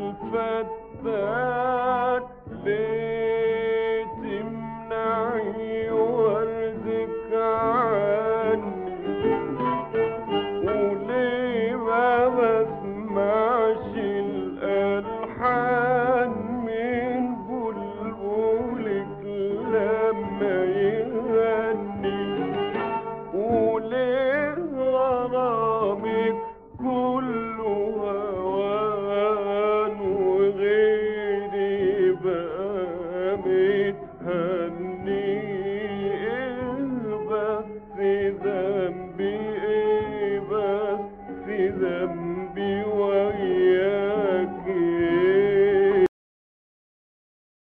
الفتان ليه تمنعي وردك عني وليه ما بسمعش الألحان من بلبلك لما يغني وليه غرامك كله هوان وغيري بقى متهني